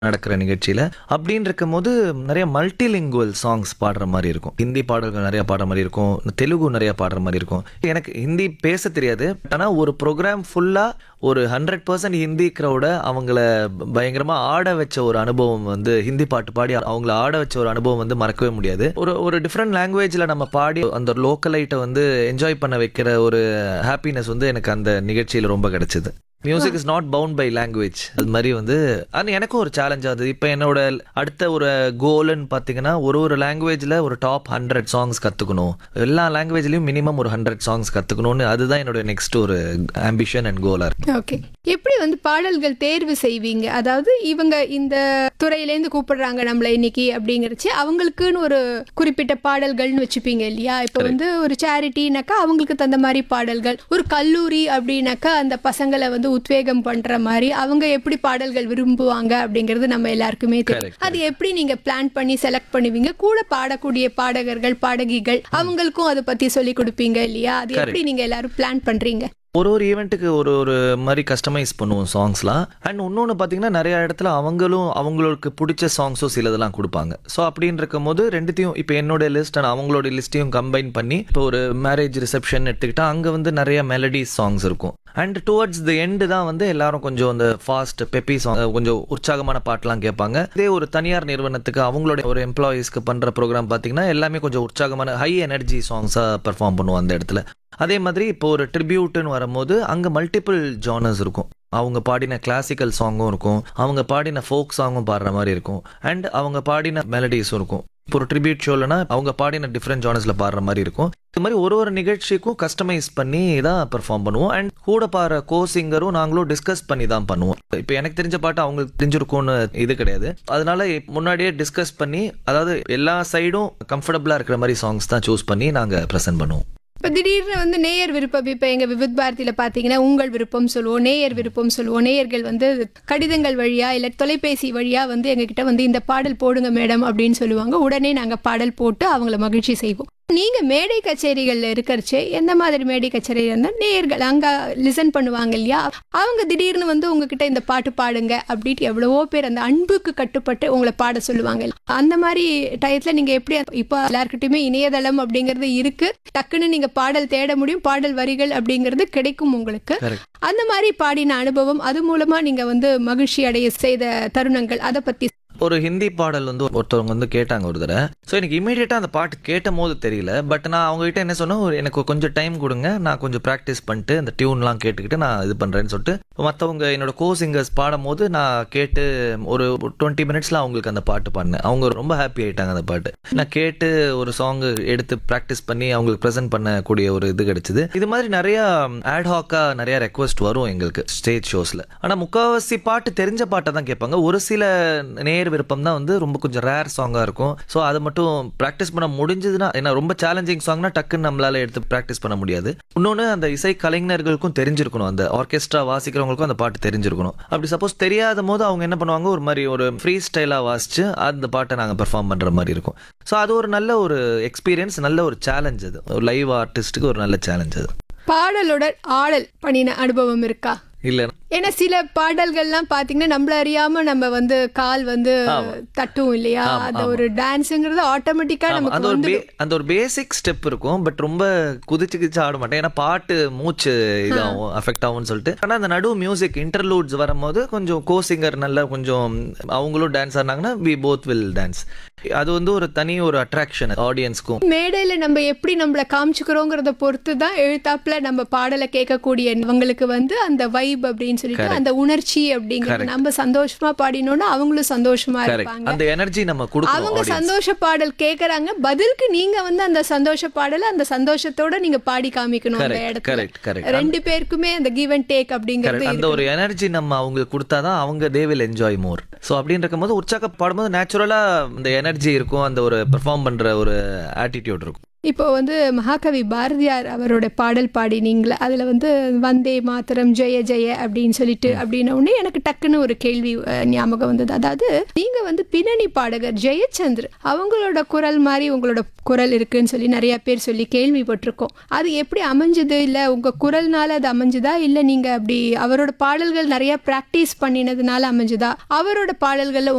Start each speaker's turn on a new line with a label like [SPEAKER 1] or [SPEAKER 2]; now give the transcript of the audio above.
[SPEAKER 1] நடக்கிற நிகழ்ச்சியில அப்படின்னு இருக்கும்போது நிறைய மல்டிலிங்குவல் சாங்ஸ் பாடுற மாதிரி இருக்கும் ஹிந்தி பாடல்கள் நிறைய பாடுற மாதிரி இருக்கும் தெலுங்கு நிறைய பாடுற மாதிரி இருக்கும் எனக்கு ஹிந்தி பேச தெரியாது ஆனா ஒரு ப்ரோக்ராம் ஃபுல்லா ஒரு ஹண்ட்ரட் பர்சன்ட் ஹிந்தி க்ரௌட அவங்கள பயங்கரமா ஆட வச்ச ஒரு அனுபவம் வந்து ஹிந்தி பாட்டு பாடி அவங்கள ஆட வச்ச ஒரு அனுபவம் வந்து மறக்கவே முடியாது ஒரு ஒரு டிஃப்ரெண்ட் லாங்குவேஜ்ல நம்ம பாடி அந்த லோக்கலைட்டை வந்து என்ஜாய் பண்ண வைக்கிற ஒரு ஹாப்பினஸ் வந்து எனக்கு அந்த நிகழ்ச்சியில ரொம்ப கிடைச்சது music is not bound by language அது மாதிரி வந்து அது எனக்கும் ஒரு சேலஞ்சாக இருந்தது இப்போ என்னோட அடுத்த ஒரு கோல்னு பார்த்தீங்கன்னா ஒரு ஒரு லாங்குவேஜில் ஒரு டாப் ஹண்ட்ரட் சாங்ஸ் கற்றுக்கணும் எல்லா லாங்குவேஜ்லையும் மினிமம் ஒரு ஹண்ட்ரட் சாங்ஸ் கற்றுக்கணும்னு அதுதான் என்னோட நெக்ஸ்ட் ஒரு ஆம்பிஷன் அண்ட் கோலாக இருக்கு
[SPEAKER 2] ஓகே எப்படி வந்து பாடல்கள் தேர்வு செய்வீங்க அதாவது இவங்க இந்த துறையிலேருந்து கூப்பிடுறாங்க நம்மள இன்னைக்கு அப்படிங்கிறச்சு அவங்களுக்குன்னு ஒரு குறிப்பிட்ட பாடல்கள்னு வச்சுப்பீங்க இல்லையா இப்போ வந்து ஒரு சேரிட்டினாக்கா அவங்களுக்கு தகுந்த மாதிரி பாடல்கள் ஒரு கல்லூரி அப்படின்னாக்கா அந்த பசங்களை வந்து உத்வேகம் பண்ற மாதிரி அவங்க எப்படி பாடல்கள் விரும்புவாங்க அப்படிங்கிறது நம்ம எல்லாருக்குமே தெரியும்
[SPEAKER 1] Correct,
[SPEAKER 2] அது எப்படி நீங்க பிளான் பண்ணி செலக்ட் பண்ணுவீங்க கூட பாடக்கூடிய பாடகர்கள் பாடகிகள் அவங்களுக்கும் அதை பத்தி சொல்லி கொடுப்பீங்க இல்லையா அது எப்படி நீங்க எல்லாரும் பிளான் பண்றீங்க
[SPEAKER 1] ஒரு ஒரு ஈவெண்ட்டுக்கு ஒரு ஒரு மாதிரி கஸ்டமைஸ் பண்ணுவோம் சாங்ஸ்லாம் அண்ட் இன்னொன்று பார்த்தீங்கன்னா நிறைய இடத்துல அவங்களும் அவங்களுக்கு பிடிச்ச சாங்ஸும் சிலதெல்லாம் கொடுப்பாங்க ஸோ அப்படின்னு இருக்கும் போது ரெண்டுத்தையும் இப்போ என்னோட லிஸ்ட் அண்ட் அவங்களோட லிஸ்ட்டையும் கம்பைன் பண்ணி இப்போ ஒரு மேரேஜ் ரிசப்ஷன் எடுத்துக்கிட்டா அங்கே வந்து நிறைய மெலடி சாங்ஸ் இருக்கும் அண்ட் டுவர்ட்ஸ் தி எண்டு தான் வந்து எல்லாரும் கொஞ்சம் அந்த ஃபாஸ்ட் பெப்பி சாங் கொஞ்சம் உற்சாகமான பாட்டெலாம் கேட்பாங்க இதே ஒரு தனியார் நிறுவனத்துக்கு அவங்களோட ஒரு எம்ப்ளாயீஸ்க்கு பண்ணுற ப்ரோக்ராம் பார்த்தீங்கன்னா எல்லாமே கொஞ்சம் உற்சாகமான ஹை எனர்ஜி சாங்ஸாக பெர்ஃபார்ம் பண்ணுவோம் அந்த இடத்துல அதே மாதிரி இப்போ ஒரு ட்ரிபியூட்னு வரும்போது அங்கே மல்டிபிள் ஜானர்ஸ் இருக்கும் அவங்க பாடின கிளாசிக்கல் சாங்கும் இருக்கும் அவங்க பாடின ஃபோக் சாங்கும் பாடுற மாதிரி இருக்கும் அண்ட் அவங்க பாடின மெலடிஸும் இருக்கும் இப்போ ஒரு ட்ரிபியூட் ஷோலனா அவங்க பாடின டிஃப்ரெண்ட் ஜானர்ஸில் பாடுற மாதிரி இருக்கும் இது மாதிரி ஒரு ஒரு நிகழ்ச்சிக்கும் கஸ்டமைஸ் பண்ணி தான் பெர்ஃபார்ம் பண்ணுவோம் அண்ட் கூட பாடுற கோ சிங்கரும் நாங்களும் டிஸ்கஸ் பண்ணி தான் பண்ணுவோம் இப்போ எனக்கு தெரிஞ்ச பாட்டு அவங்களுக்கு தெரிஞ்சிருக்கும்னு இது கிடையாது அதனால முன்னாடியே டிஸ்கஸ் பண்ணி அதாவது எல்லா சைடும் கம்ஃபர்டபுளாக இருக்கிற மாதிரி சாங்ஸ் தான் சூஸ் பண்ணி நாங்கள் ப்ரெசென்ட் பண்ணுவோம்
[SPEAKER 2] இப்போ திடீர்னு வந்து நேயர் விருப்பம் இப்போ எங்கள் விவித் பாரதியில் பார்த்தீங்கன்னா உங்கள் விருப்பம் சொல்லுவோம் நேயர் விருப்பம் சொல்லுவோம் நேயர்கள் வந்து கடிதங்கள் வழியா இல்லை தொலைபேசி வழியா வந்து எங்ககிட்ட வந்து இந்த பாடல் போடுங்க மேடம் அப்படின்னு சொல்லுவாங்க உடனே நாங்கள் பாடல் போட்டு அவங்கள மகிழ்ச்சி செய்வோம் நீங்க மேடை கச்சேரிகள்ல இருக்கிறச்சே எந்த மாதிரி மேடை கச்சேரி இருந்தால் நேயர்கள் அங்க லிசன் பண்ணுவாங்க இல்லையா அவங்க திடீர்னு வந்து உங்ககிட்ட இந்த பாட்டு பாடுங்க அப்படின்ட்டு எவ்வளவோ பேர் அந்த அன்புக்கு கட்டுப்பட்டு உங்களை பாட சொல்லுவாங்க அந்த மாதிரி டயத்துல நீங்க எப்படி இப்போ எல்லாருக்கிட்டையுமே இணையதளம் அப்படிங்கிறது இருக்கு டக்குன்னு நீங்க பாடல் தேட முடியும் பாடல் வரிகள் அப்படிங்கிறது கிடைக்கும் உங்களுக்கு
[SPEAKER 1] Correct.
[SPEAKER 2] அந்த மாதிரி பாடின அனுபவம் அது மூலமா நீங்க வந்து மகிழ்ச்சி அடைய செய்த தருணங்கள் அதை பத்தி
[SPEAKER 1] ஒரு ஹிந்தி பாடல் வந்து ஒருத்தவங்க வந்து கேட்டாங்க ஒரு தடவை ஸோ எனக்கு இமீடியட்டாக அந்த பாட்டு கேட்ட போது தெரியல பட் நான் அவங்ககிட்ட என்ன சொன்னேன் ஒரு எனக்கு கொஞ்சம் டைம் கொடுங்க நான் கொஞ்சம் ப்ராக்டிஸ் பண்ணிட்டு அந்த டியூன்லாம் கேட்டுக்கிட்டு நான் இது பண்ணுறேன்னு சொல்லிட்டு மற்றவங்க என்னோட கோ சிங்கர்ஸ் பாடும் போது நான் கேட்டு ஒரு டுவெண்ட்டி மினிட்ஸில் அவங்களுக்கு அந்த பாட்டு பாடினேன் அவங்க ரொம்ப ஹாப்பி ஆயிட்டாங்க அந்த பாட்டு நான் கேட்டு ஒரு சாங் எடுத்து ப்ராக்டிஸ் பண்ணி அவங்களுக்கு ப்ரெசென்ட் பண்ணக்கூடிய ஒரு இது கிடைச்சிது இது மாதிரி நிறைய ஆட்ஹாக்கா நிறைய ரெக்வஸ்ட் வரும் எங்களுக்கு ஸ்டேஜ் ஷோஸ்ல ஆனா முக்காவாசி பாட்டு தெரிஞ்ச பாட்டை தான் கேட்பாங்க ஒரு சில நேர் விருப்பம் தான் வந்து ரொம்ப கொஞ்சம் ரேர் சாங்கா இருக்கும் ஸோ அதை மட்டும் ப்ராக்டிஸ் பண்ண முடிஞ்சதுன்னா ஏன்னா ரொம்ப சேலஞ்சிங் சாங்னா டக்குன்னு நம்மளால எடுத்து ப்ராக்டிஸ் பண்ண முடியாது இன்னொன்று அந்த இசை கலைஞர்களுக்கும் தெரிஞ்சிருக்கணும் அந்த ஆர்கெஸ்ட்ரா வாசிக்கிறவங்களுக்கும் அந்த பாட்டு தெரிஞ்சிருக்கணும் அப்படி சப்போஸ் தெரியாத போது அவங்க என்ன பண்ணுவாங்க ஒரு மாதிரி ஒரு ஃப்ரீ ஸ்டைலாக வாசிச்சு அந்த பாட்டை நாங்கள் பெர்ஃபார்ம் பண்ணுற மாதிரி இருக்கும் ஸோ அது ஒரு நல்ல ஒரு எக்ஸ்பீரியன்ஸ் நல்ல ஒரு சேலஞ்ச் அது ஒரு லைவ் ஆர்டிஸ்ட்டுக்கு ஒரு நல்ல சேலஞ்ச் அது
[SPEAKER 2] பாடலோட ஆடல் பண்ணின அனுபவம் இருக்கா
[SPEAKER 1] இல்லை
[SPEAKER 2] ஏன்னா சில பாடல்கள்லாம் பாத்தீங்கன்னா நம்மள அறியாம நம்ம வந்து கால் வந்து தட்டும் இல்லையா
[SPEAKER 1] ஆமா,
[SPEAKER 2] அந்த
[SPEAKER 1] ஆமா.
[SPEAKER 2] ஒரு டான்ஸுங்கிறது ஆட்டோமேட்டிக்கா
[SPEAKER 1] ஆமா,
[SPEAKER 2] நமக்கு
[SPEAKER 1] அந்த ஒரு
[SPEAKER 2] வந்து
[SPEAKER 1] பே- அந்த ஒரு பேசிக் ஸ்டெப் இருக்கும் பட் ரொம்ப குதிச்சு குதிச்சு ஆட மாட்டேன் ஏன்னா பாட்டு மூச்சு இதாகும் அஃபெக்ட் ஆகும்னு சொல்லிட்டு ஆனா அந்த நடு மியூசிக் இன்டர்லூட்ஸ் வரும்போது கொஞ்சம் கோ சிங்கர் நல்லா கொஞ்சம் அவங்களும் டான்ஸ் ஆடினாங்கன்னா வி போத் வில் டான்ஸ் அது வந்து ஒரு தனி ஒரு அட்ராக்ஷன் ஆடியன்ஸ்க்கும்
[SPEAKER 2] மேடையில நம்ம எப்படி நம்மள காமிச்சுக்கிறோங்கிறத பொறுத்து தான் எழுத்தாப்புல நம்ம பாடலை கேட்கக்கூடியவங்களுக்கு வந்து அந்த வைப் அப்படின்னு சொல்லிட்டு அந்த உணர்ச்சி அப்படிங்கிறது நம்ம சந்தோஷமா பாடினோம்னா அவங்களும் சந்தோஷமா
[SPEAKER 1] கரெக்ட்
[SPEAKER 2] இருப்பாங்க
[SPEAKER 1] அந்த எனர்ஜி நம்ம கொடுக்கணும்
[SPEAKER 2] அவங்க
[SPEAKER 1] audience.
[SPEAKER 2] சந்தோஷ பாடல் கேக்குறாங்க பதிலுக்கு நீங்க வந்து அந்த சந்தோஷ பாடலை அந்த சந்தோஷத்தோட நீங்க பாடி காமிக்கணும் அந்த
[SPEAKER 1] Correct,
[SPEAKER 2] இடத்துல
[SPEAKER 1] correct, correct.
[SPEAKER 2] ரெண்டு பேருக்குமே அந்த கிவ் அண்ட் டேக் அப்படிங்கிறது
[SPEAKER 1] Correct. அந்த ஒரு எனர்ஜி நம்ம அவங்களுக்கு கொடுத்தாதான் அவங்க they will enjoy more so அப்படின்னு இருக்கும்போது உற்சாக பாடும்போது நேச்சுரலா அந்த எனர்ஜி இருக்கும் அந்த ஒரு பெர்ஃபார்ம் பண்ற ஒரு ஆட்டிடியூட் இருக்கும்
[SPEAKER 2] இப்போ வந்து மகாகவி பாரதியார் அவரோட பாடல் பாடினீங்களே அதில் வந்து வந்தே மாதரம் ஜெய ஜெய அப்படின்னு சொல்லிட்டு அப்படின்ன உடனே எனக்கு டக்குன்னு ஒரு கேள்வி அஹ், ஞாபகம் வந்தது அதாவது நீங்கள் வந்து பின்னணி பாடகர் ஜெயச்சந்திர அவங்களோட குரல் மாதிரி உங்களோட குரல் இருக்குன்னு சொல்லி நிறைய பேர் சொல்லி கேள்விப்பட்டிருக்கோம் அது எப்படி அமைஞ்சது இல்லை உங்கள் குரல்னால அது அமைஞ்சுதா இல்லை நீங்கள் அப்படி அவரோட பாடல்கள் நிறைய ப்ராக்டிஸ் பண்ணினதுனால அமைஞ்சுதா அவரோட பாடல்களில்